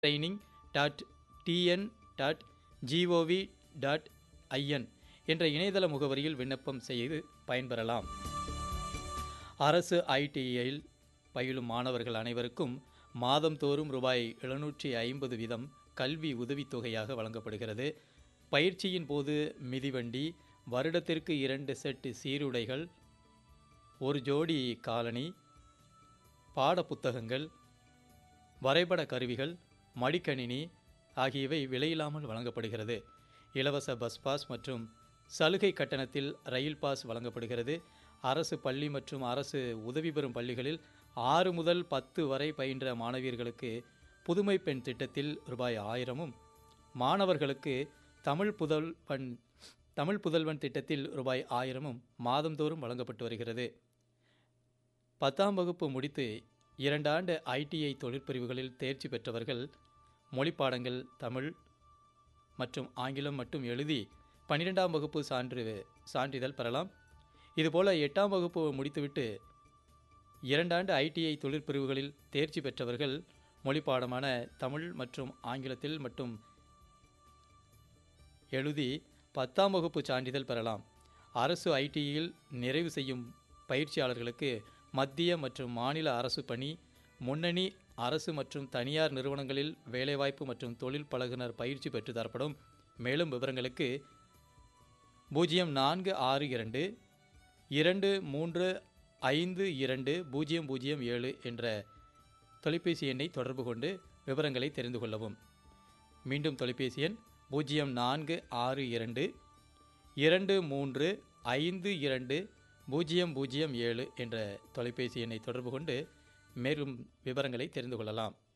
training dot TN dot GOV dot IN என்ற இணையதள முகவரியில் விண்ணப்பம் செய்து பயன்பெறலாம் அரசு ஐடிஐயில் பயிலும் மாணவர்கள் அனைவருக்கும் மாதந்தோறும் ரூபாய் எழுநூற்றி ஐம்பது வீதம் கல்வி உதவித்தொகையாக வழங்கப்படுகிறது பயிற்சியின் போது மிதிவண்டி வருடத்திற்கு இரண்டு செட் சீருடைகள் ஒரு ஜோடி காலணி பாடப்புத்தகங்கள் வரைபட கருவிகள் மடிக்கணினி ஆகியவை விலையில்லாமல் வழங்கப்படுகிறது இலவச பஸ் பாஸ் மற்றும் சலுகை கட்டணத்தில் ரயில் பாஸ் வழங்கப்படுகிறது அரசு பள்ளி மற்றும் அரசு உதவி பெறும் பள்ளிகளில் ஆறு முதல் பத்து வரை பயின்ற மாணவியர்களுக்கு புதுமை பெண் திட்டத்தில் ரூபாய் ஆயிரமும் மாணவர்களுக்கு தமிழ் புதல்வன் தமிழ் புதல்வன் திட்டத்தில் ரூபாய் ஆயிரமும் மாதந்தோறும் வழங்கப்பட்டு வருகிறது பத்தாம் வகுப்பு முடித்து இரண்டாண்டு ஐடிஐ தொழிற்பிரிவுகளில் தேர்ச்சி பெற்றவர்கள் மொழிப்பாடங்கள் தமிழ் மற்றும் ஆங்கிலம் மட்டும் எழுதி பன்னிரெண்டாம் வகுப்பு சான்று சான்றிதழ் பெறலாம் இதுபோல் எட்டாம் வகுப்பு முடித்துவிட்டு இரண்டாண்டு ஐடிஐ தொழிற்பிரிவுகளில் தேர்ச்சி பெற்றவர்கள் மொழிப்பாடமான தமிழ் மற்றும் ஆங்கிலத்தில் மட்டும் எழுதி பத்தாம் வகுப்பு சான்றிதழ் பெறலாம் அரசு ஐடியில் நிறைவு செய்யும் பயிற்சியாளர்களுக்கு மத்திய மற்றும் மாநில அரசு பணி முன்னணி அரசு மற்றும் தனியார் நிறுவனங்களில் வேலைவாய்ப்பு மற்றும் தொழில் பழகுனர் பயிற்சி பெற்று தரப்படும் மேலும் விவரங்களுக்கு பூஜ்ஜியம் நான்கு ஆறு இரண்டு இரண்டு மூன்று ஐந்து இரண்டு பூஜ்ஜியம் பூஜ்ஜியம் ஏழு என்ற தொலைபேசி எண்ணை தொடர்பு கொண்டு விவரங்களை தெரிந்து கொள்ளவும் மீண்டும் தொலைபேசி எண் பூஜ்ஜியம் நான்கு ஆறு இரண்டு இரண்டு மூன்று ஐந்து இரண்டு பூஜ்ஜியம் பூஜ்ஜியம் ஏழு என்ற தொலைபேசி எண்ணை தொடர்பு கொண்டு மேலும் விவரங்களை தெரிந்து கொள்ளலாம்